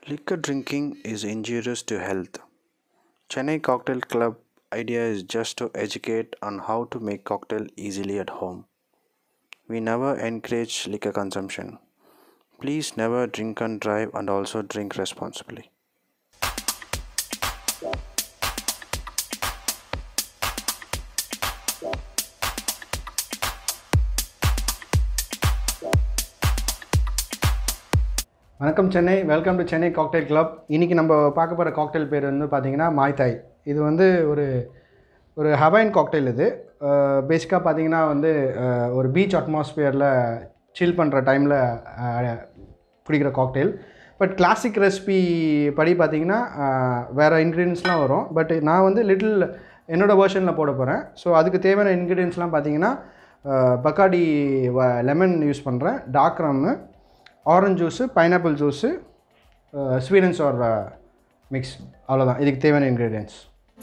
Liquor drinking is injurious to health. Chennai Cocktail Club idea is just to educate on how to make cocktail easily at home. We never encourage liquor consumption. Please never drink and drive and also drink responsibly. வணக்கம் Chennai welcome to Chennai cocktail club இன்றைக்கி நம்ம பார்க்க போகிற cocktail பேர் வந்து பார்த்திங்கன்னா மாய்தாய் இது வந்து ஒரு ஒரு ஹவைன் காக்டெயில் இது பேசிக்காக பார்த்தீங்கன்னா வந்து அஹ், ஒரு பீச் அட்மாஸ்பியரில் சில் பண்ணுற டைமில் குடிக்கிற காக்டெயில் பட் கிளாசிக் ரெசிபி படி பார்த்தீங்கன்னா வேறு இன்க்ரீடியன்ஸ்லாம் வரும் பட் நான் வந்து லிட்டில் என்னோடய வேர்ஷனில் போட போகிறேன் ஸோ அதுக்கு தேவையான இன்க்ரீடியன்ஸ்லாம் பார்த்தீங்கன்னா பக்காடி லெமன் யூஸ் பண்ணுறேன் dark rum orange juice pineapple juice sweet and sour mix அவ்வளோதான் இதுக்கு தேவையான இன்க்ரீடியன்ஸ்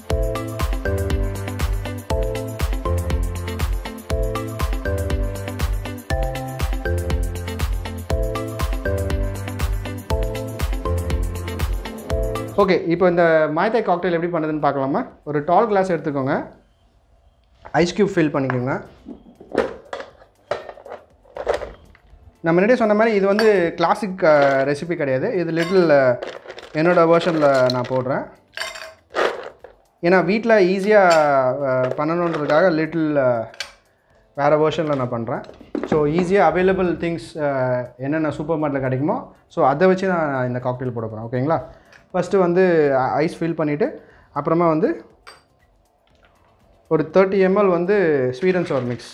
ஓகே இப்போ இந்த மாய்தாய் காக்டெயில் எப்படி பண்ணுறதுன்னு பார்க்கலாமா ஒரு டால் கிளாஸ் எடுத்துக்கோங்க ஐஸ் க்யூப் ஃபில் பண்ணிக்கோங்க நான் முன்னாடியே சொன்ன மாதிரி இது வந்து கிளாசிக் ரெசிபி கிடையாது இது லிட்டில் என்னோடய வேர்ஷனில் நான் போடுறேன் ஏன்னா வீட்டில் ஈஸியாக பண்ணணுன்றதுக்காக லிட்டில் வேறு வேர்ஷனில் நான் பண்ணுறேன் ஸோ ஈஸியாக அவைலபிள் திங்ஸ் என்னென்ன சூப்பர் மார்க்கெட்டில் கிடைக்குமோ ஸோ அதை வச்சு நான் இந்த காக்டெயில் போட போகிறேன் ஓகேங்களா ஃபஸ்ட்டு வந்து ஐஸ் ஃபில் பண்ணிவிட்டு அப்புறமா வந்து ஒரு தேர்ட்டி எம்எல் வந்து sweet and sour mix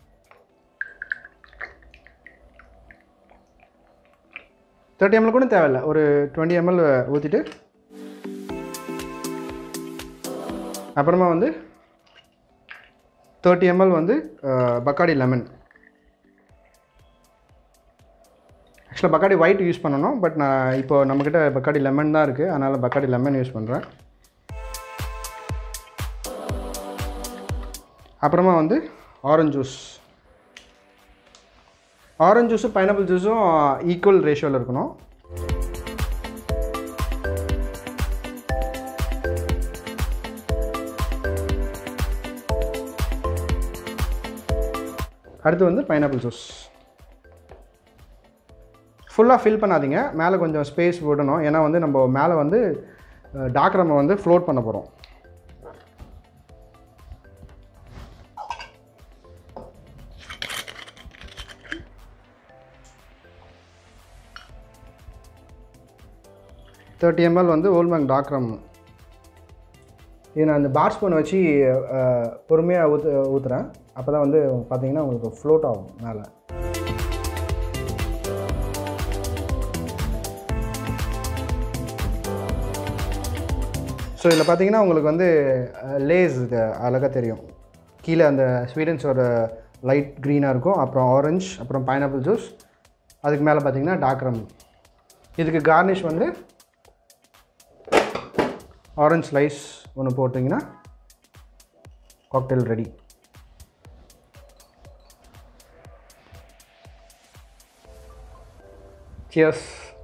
thirty ml கூட தேவையில்ல ஒரு டுவெண்ட்டி எம்எல் ஊற்றிட்டு அப்புறமா வந்து தேர்ட்டி எம்எல் வந்து அஹ், பக்காடி லெமன் ஆக்சுவலாக பக்காடி ஒயிட் யூஸ் பண்ணணும் பட் நான் இப்போ நம்மக்கிட்ட பக்காடி லெமன் தான் இருக்குது அதனால் பக்காடி லெமன் யூஸ் பண்ணுறேன் அப்புறமா வந்து ஆரஞ்சு ஜூஸ் ஆரஞ்சு ஜூஸும் பைனாப்பிள் ஜூஸும் ஈக்குவல் ரேஷியோவில் இருக்கணும் அடுத்து வந்து பைனாப்பிள் ஜூஸ் ஃபுல்லாக ஃபில் பண்ணாதீங்க மேலே கொஞ்சம் ஸ்பேஸ் விடணும் ஏன்னா வந்து நம்ம மேலே வந்து டாக் நம்ம வந்து ஃப்ளோட் பண்ண போகிறோம் தேர்ட்டி எம்எல் வந்து ஓல்மேங் டாக்ரம் இது நான் இந்த பார் ஸ்பூன் வச்சு பொறுமையாக ஊற்று ஊற்றுறேன் அப்போ தான் வந்து பார்த்தீங்கன்னா உங்களுக்கு ஃப்ளோட் ஆகும் மேலே ஸோ இதில் பார்த்தீங்கன்னா உங்களுக்கு வந்து லேஸ் இது அழகாக தெரியும் கீழே அந்த ஸ்வீடன்ஸோட லைட் க்ரீனாக இருக்கும் அப்புறம் ஆரஞ்சு அப்புறம் பைனாப்பிள் ஜூஸ் அதுக்கு மேலே பார்த்தீங்கன்னா டார்க் ரம் இதுக்கு கார்னிஷ் வந்து ஆரஞ்ச் ஸ்லைஸ் ஒன்று போட்டிங்கன்னா காக்டெயில் ரெடி சியர்ஸ்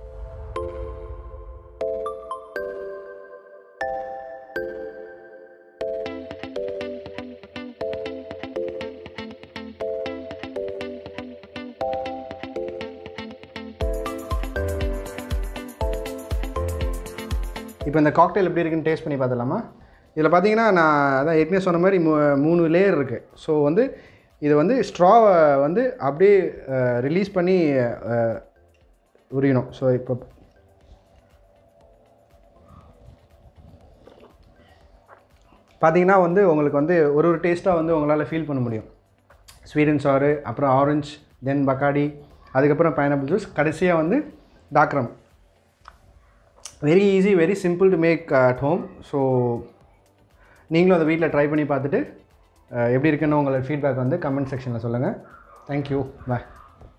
இப்போ இந்த காக்டெயில் எப்படி இருக்குன்னு டேஸ்ட் பண்ணி பார்த்துலாமா இதில் பார்த்தீங்கன்னா நான் அதான் ஏற்கனவே சொன்ன மாதிரி மூ- மூணு லேயர் இருக்குது ஸோ வந்து இது வந்து ஸ்ட்ராவை வந்து அப்படியே ரிலீஸ் பண்ணி அஹ், உரியணும் ஸோ இப்போ பார்த்தீங்கன்னா வந்து உங்களுக்கு வந்து ஒரு ஒரு டேஸ்ட்டாக வந்து உங்களால் ஃபீல் பண்ண முடியும் ஸ்வீட் அண்ட் சாறு அப்புறம் ஆரஞ்ச் தென் பக்காடி அதுக்கப்புறம் பைனாப்பிள் ஜூஸ் கடைசியாக வந்து dark rum very easy very simple to make at home so நீங்களும் அதை வீட்டில் ட்ரை பண்ணி பார்த்துட்டு அஹ், எப்படி இருக்குன்னு உங்களோட ஃபீட்பேக் வந்து கமெண்ட் செக்ஷனில் சொல்லுங்கள் தேங்க்யூ பாய்